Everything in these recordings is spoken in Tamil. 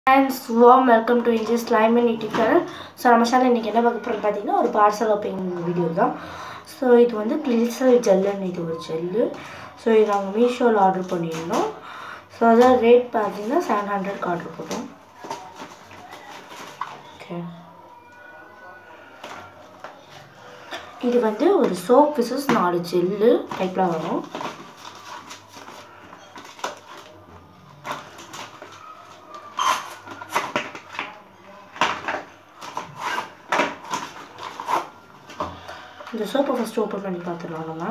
friends warm welcome to Inji slime and YouTube channel so நம்ம சேனல் இன்றைக்கி என்ன பார்க்க போகிறோம் பார்த்தீங்கன்னா ஒரு பார்சல் ஓப்பனிங் வீடியோ தான் ஸோ இது வந்து கிளிசல் ஜெல்லுன்னு இது ஒரு ஜெல்லு ஸோ இது நாங்கள் மீஷோவில் ஆர்டர் பண்ணியிருந்தோம் ஸோ அதான் ரேட் பார்த்தீங்கன்னா செவன் ஹண்ட்ரட்க்கு ஆர்டர் போட்டோம் ஓகே இது வந்து ஒரு சோப் பிசஸ் நாலு ஜெல்லு டைப்பில் வரும் இந்த சோப்பை ஃபஸ்ட்டு ஓப்பன் பண்ணி பார்த்துடலாம் நம்ம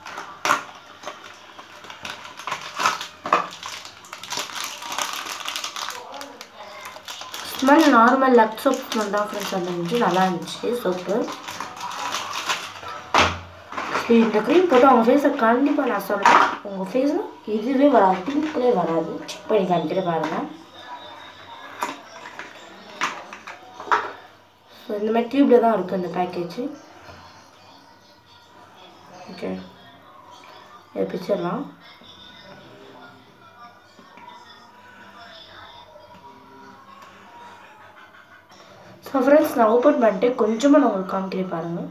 smell normal Lux soap smell தான் ஃப்ரெண்ட்ஸ் வந்துருந்துச்சு நல்லா இருந்துச்சு சோப்பு இந்த க்ரீம் போட்டு அவங்க ஃபேஸை கண்டிப்பாக நான் சொல்கிறேன் உங்கள் ஃபேஸில் இதுவே வராது பிங்க்லே வராது செக் பண்ணி காமிக்கிற பாருங்கள் ஸோ இந்த மாதிரி டியூப்பில் தான் இருக்குது இந்த பேக்கேஜ் ஓகே இதை பிச்சிடலாம் ஸோ ஃப்ரெண்ட்ஸ் நான் ஓப்பன் பண்ணிட்டு கொஞ்சமாக நான் உங்களுக்கு காமிக்கிறேன் பாருங்கள்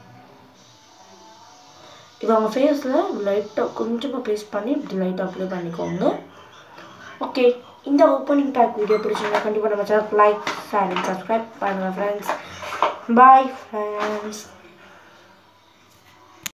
இது அவங்க ஃபேஸில் லைட்டாக கொஞ்சமாக பேஸ்ட் பண்ணி இப்படி லைட்டாக அப்ளை பண்ணிக்கோங்க ஓகே இந்த ஓப்பனிங் பேக் வீடியோ பிடிச்சிருந்தா கண்டிப்பாக நம்ம சேனல் லைக் ஷேர் சப்ஸ்கிரைப் பண்ணுங்கள் ஃப்ரெண்ட்ஸ் பாய் ஃப்ரெண்ட்ஸ்